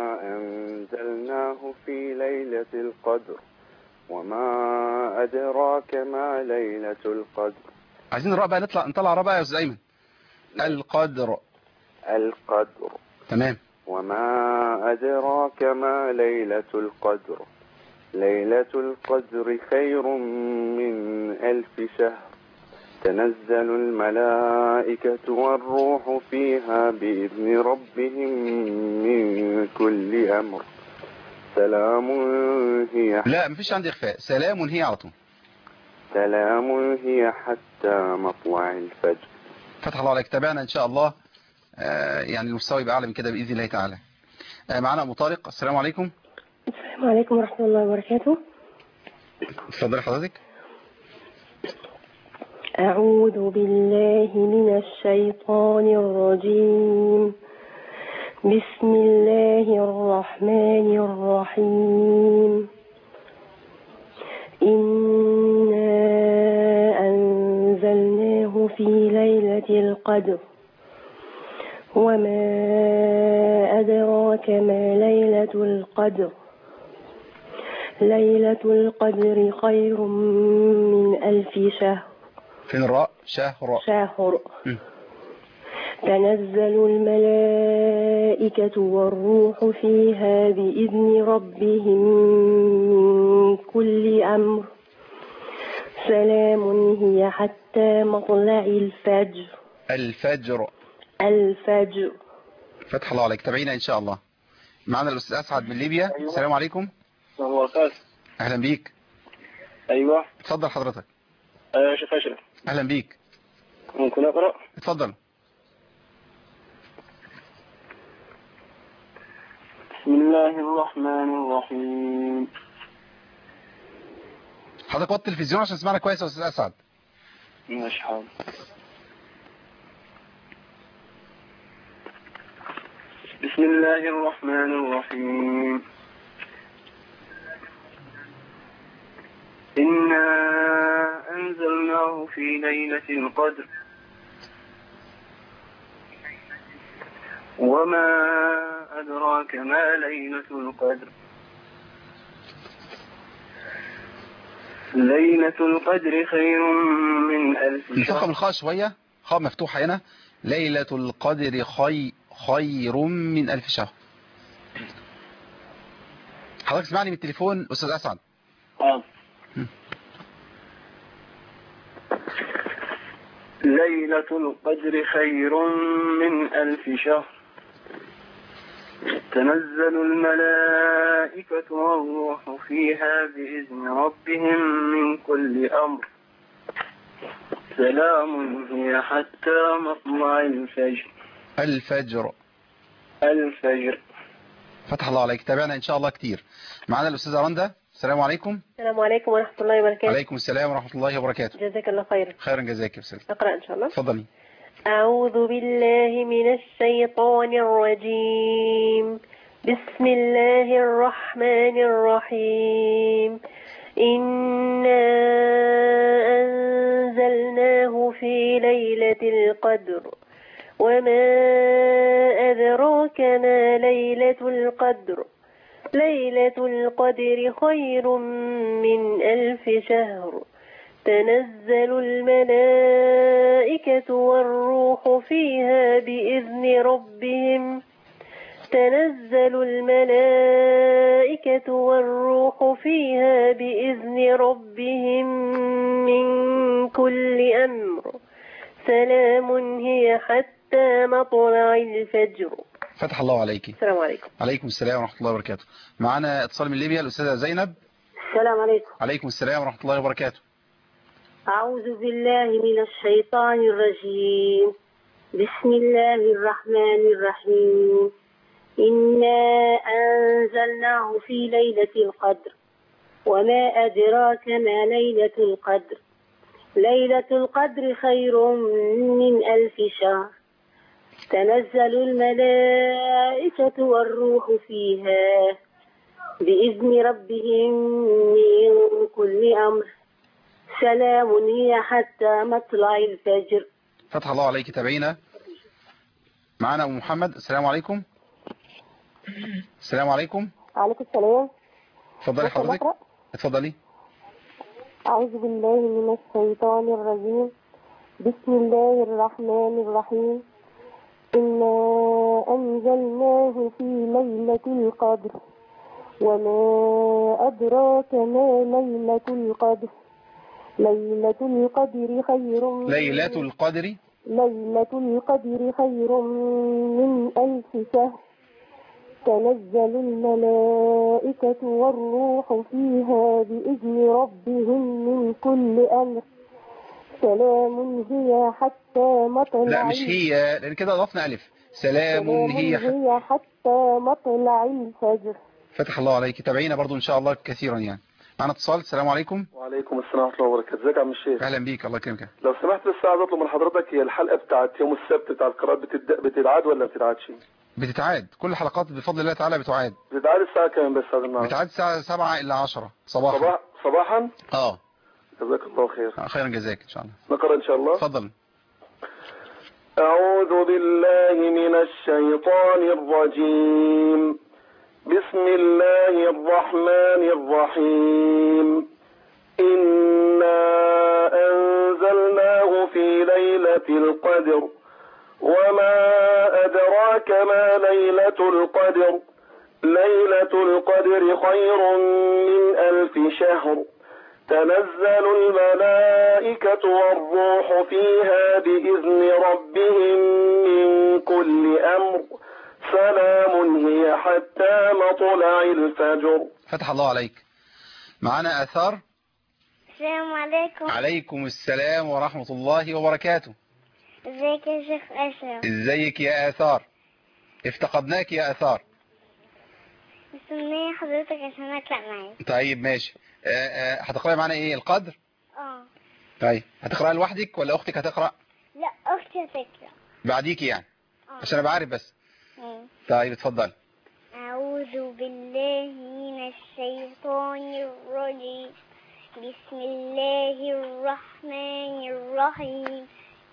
أنزلناه في ليلة القدر وما أدراك ما ليلة القدر عايزين الراء بقى نطلع نطلع الراء بقى يا استاذ ايمن القدر القدر تمام وما أدراك ما ليلة القدر ليلة القدر خير من ألف شهر تنزل الملائكة والروح فيها بإذن ربهم من كل أمر سلام هي لا مفيش عندي اخفاء سلام هي على طول سلام هي حتى مطلع الفجر فتح الله عليك تابعنا ان شاء الله آه، يعني المستوى يبقى اعلى من كده باذن الله تعالى آه، معانا ابو طارق السلام عليكم السلام عليكم ورحمة الله وبركاته اتفضلي حضرتك أعوذ بالله من الشيطان الرجيم بسم الله الرحمن الرحيم إنا أنزلناه في ليلة القدر وما أدراك ما ليلة القدر ليلة القدر خير من ألف شهر فين الراء شهر شهر مم. تنزل الملائكة والروح فيها بإذن ربهم من كل أمر سلام هي حتى مطلع الفجر الفجر الفجر فتح الله عليك تابعينا ان شاء الله معانا الاستاذ اسعد من ليبيا السلام عليكم الله وبركاته اهلا بيك أيوة اتفضل حضرتك أيوة شيخ أشرف اهلا بيك ممكن أقرأ اتفضل بسم الله الرحمن الرحيم حضرتك وطي التلفزيون عشان تسمعنا كويس يا استاذ اسعد ماشي حاضر بسم الله الرحمن الرحيم إنا أنزلناه في ليلة القدر وما أدراك ما ليلة القدر ليلة القدر خير من ألف نفخم شهر الخاء شويه خاء مفتوحه هنا ليله القدر خي خير من الف شهر حضرتك اسمعني من التليفون استاذ اسعد آه. ليلة القدر خير من ألف شهر تنزل الملائكة والروح فيها بإذن ربهم من كل أمر سلام هي حتى مطلع الفجر الفجر الفجر فتح الله عليك تابعنا ان شاء الله كتير معانا الاستاذه رندا السلام عليكم السلام عليكم ورحمة الله وبركاته عليكم السلام ورحمه الله وبركاته جزاك الله خيرا خيرا جزاك يا استاذ أقرأ إن شاء الله اتفضلي أعوذ بالله من الشيطان الرجيم بسم الله الرحمن الرحيم إنا أنزلناه في ليلة القدر وما أدراك ما ليلة القدر ليلة القدر خير من ألف شهر تنزل الملائكة والروح فيها بإذن ربهم تنزل الملائكة والروح فيها بإذن ربهم من كل أمر سلام هي حتى مطلع الفجر فتح الله عليك السلام عليكم عليكم السلام ورحمه الله وبركاته معانا اتصال من ليبيا الاستاذه زينب السلام عليكم عليكم السلام ورحمه الله وبركاته أعوذ بالله من الشيطان الرجيم بسم الله الرحمن الرحيم إنا أنزلناه في ليلة القدر وما أدراك ما ليلة القدر ليلة القدر خير من ألف شهر تنزل الملائكة والروح فيها بإذن ربهم من كل أمر سلام هي حتى مطلع الفجر فتح الله عليك تابعينا معانا ابو محمد السلام عليكم السلام عليكم عليكم السلام اتفضلي ممكن حضرتك أقرأ؟ اتفضلي أعوذ بالله من الشيطان الرجيم بسم الله الرحمن الرحيم إنا أنزلناه في ليلة القدر وما أدراك ما ليلة القدر ليلة القدر خير ليلة القدر ليلة القدر خير من ألف شهر تنزل الملائكة والروح فيها بإذن ربهم من كل أمر سلام هي حتى مطلع لا مش هي لان كده اضفنا الف سلام هي ح- هي حتى مطلع الفجر فتح الله عليك تابعينا برضو ان شاء الله كثيرا يعني معنا اتصال السلام عليكم وعليكم السلام ورحمة الله وبركاته ازيك يا عم الشيخ اهلا بيك الله يكرمك لو سمحت بس عايز اطلب من حضرتك هي الحلقة بتاعت يوم السبت بتاع القراءات بتد... بتتعاد ولا ما بتتعادش بتتعاد كل الحلقات بفضل الله تعالى بتعاد بتتعاد الساعة كام بس هذا النهارده بتعاد الساعه 7 الى 10 صباحا صباح صباحا اه جزاك الله خير خيرا جزاك ان شاء الله نقرأ ان شاء الله اتفضل أعوذ بالله من الشيطان الرجيم بسم الله الرحمن الرحيم إنا أنزلناه في ليلة القدر وما أدراك ما ليلة القدر ليلة القدر خير من ألف شهر تنزل الملائكة والروح فيها بإذن ربهم من كل أمر سلام هي حتى مطلع الفجر فتح الله عليك معنا اثار السلام عليكم عليكم السلام ورحمة الله وبركاته ازيك يا شيخ أشرف ازيك يا اثار افتقدناك يا اثار مستنية حضرتك عشان أطلع معاك طيب ماشي آه، آه، هتقرأي معانا ايه القدر اه طيب هتقرأي لوحدك ولا اختك هتقرأ لا أختي هتقرأ بعديكي يعني آه. عشان ابقى عارف بس مم. طيب اتفضل أعوذ بالله من الشيطان الرجيم بسم الله الرحمن الرحيم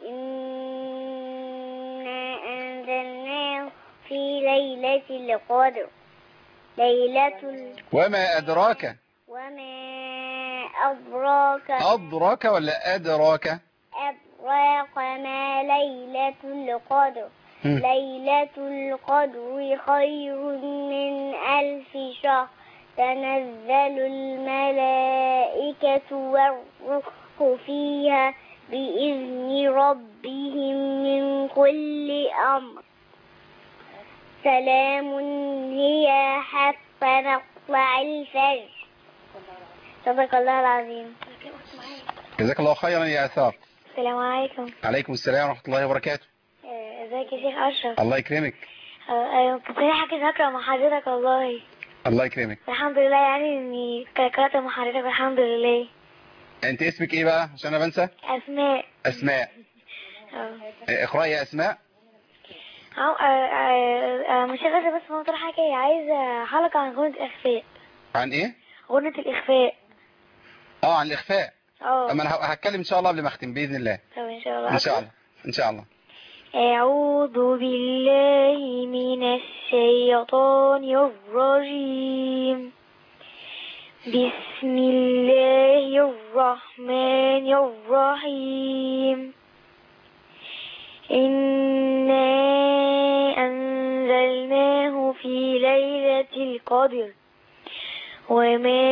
إنا أنزلناه في ليلة القدر ليلة ال... وما ادراك وما أدراك ادراك ولا ادراك أدراك ما ليلة القدر مم. ليلة القدر خير من ألف شهر تنزل الملائكة والروح فيها بإذن ربهم من كل أمر سلام هي حتى مطلع الفجر صدق الله العظيم جزاك الله خيرا يا اثار السلام عليكم عليكم السلام ورحمة الله وبركاته آه، ازيك يا شيخ أشرف الله يكرمك آه، آه، كنت رايحة كده أقرأ مع حضرتك والله الله يكرمك الحمد لله يعني إني قرأت مع حضرتك الحمد لله انت اسمك ايه بقى عشان انا بنسى أسماء اسماء اه آه، اقرأي يا اسماء أو آه، آه، آه، مش غير بس مطرح حاجة عايزة حلقة عن غنة الإخفاء عن ايه غنة الإخفاء اه عن الاخفاء اه اما انا ه- هتكلم ان شاء الله قبل ما اختم باذن الله طب إن شاء الله ان شاء الله ان شاء الله أعوذ بالله من الشيطان الرجيم بسم الله الرحمن الرحيم إنا أنزلناه في ليلة القدر وما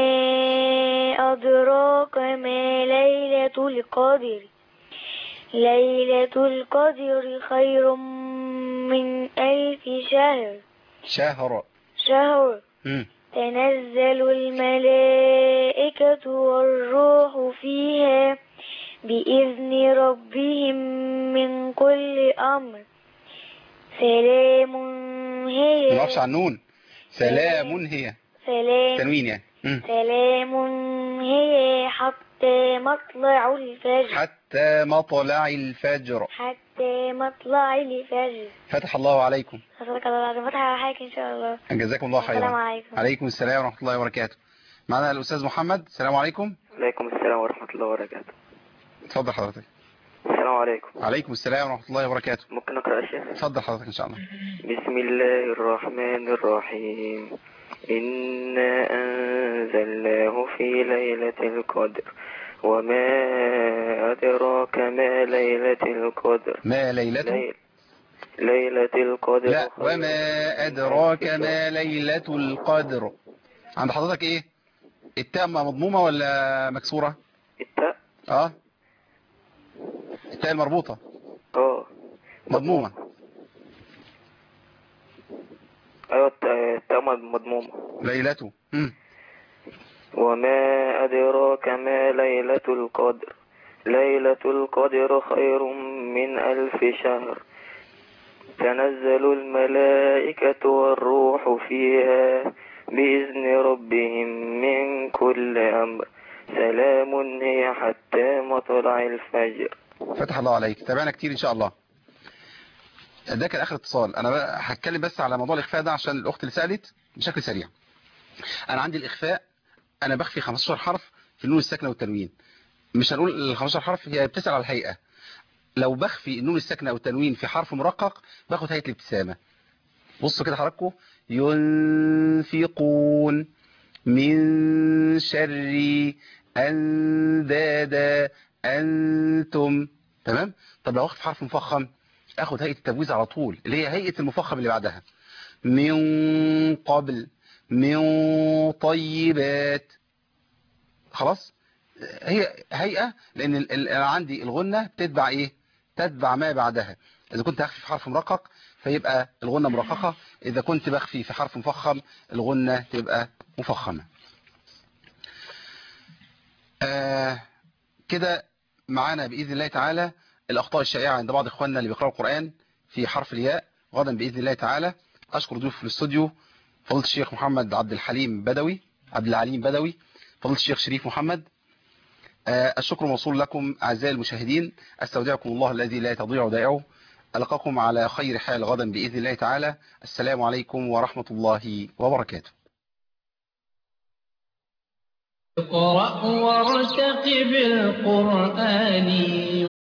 أدراك ما ليلة القدر ليلة القدر خير من ألف شهر شهر شهر مم. تنزل الملائكة والروح فيها بإذن ربهم من كل أمر سلام ما هي نقفش على النون سلام هي سلام تنوين يعني مم. سلام هي حتى مطلع الفجر حتى مطلع الفجر حتى مطلع الفجر فتح الله عليكم أسألك الله العظيم فتح على حضرتك إن شاء الله جزاكم الله خيرا السلام عليكم عليكم السلام ورحمة الله وبركاته معنا الأستاذ محمد السلام عليكم عليكم السلام ورحمة الله وبركاته اتفضل حضرتك السلام عليكم عليكم السلام ورحمة الله وبركاته ممكن أقرأ يا شيخ اتفضل حضرتك إن شاء الله بسم الله الرحمن الرحيم إنا أنزلناه في ليلة القدر وما أدراك ما ليلة القدر ما ليلة ليل ليلة القدر لا وما أدراك ما ليلة القدر عند حضرتك إيه التاء مضمومة ولا مكسورة التاء اه التاء المربوطة اه مضمومة أيوة التاء- مض- مضمومة ليلته مم. وما أدراك ما ليلة القدر ليلة القدر خير من ألف شهر تنزل الملائكة والروح فيها بإذن ربهم من كل أمر سلام هي حتى مطلع الفجر فتح الله عليك تابعنا كتير ان شاء الله ده كان اخر اتصال انا بقى هتكلم بس على موضوع الاخفاء ده عشان الاخت اللي سالت بشكل سريع انا عندي الاخفاء انا بخفي 15 حرف في النون الساكنه والتنوين مش هنقول ال 15 حرف هي بتسال على الهيئه لو بخفي النون الساكنه والتنوين في حرف مرقق باخد هيئه الابتسامه بصوا كده حضراتكم ينفقون من شر اندادا انتم تمام طب لو اخد حرف مفخم اخد هيئه التبويز على طول اللي هي هيئه المفخم اللي بعدها من قبل من طيبات خلاص هي هيئه لان ال- ال- أنا عندي الغنه بتتبع ايه تتبع ما بعدها اذا كنت هخفي في حرف مرقق فيبقى الغنه مرققه اذا كنت بخفي في حرف مفخم الغنه تبقى مفخمه آه كده معانا بإذن الله تعالى الأخطاء الشائعة عند بعض إخواننا اللي بيقرأوا القرآن في حرف الياء غدا بإذن الله تعالى أشكر ضيوف في الاستوديو فضيلة الشيخ محمد عبد الحليم بدوي عبد العليم بدوي فضيلة الشيخ شريف محمد آه الشكر موصول لكم أعزائي المشاهدين أستودعكم الله الذي لا تضيع ودائعه ألقاكم على خير حال غدا بإذن الله تعالى السلام عليكم ورحمة الله وبركاته اقرأ وارتقب القرآن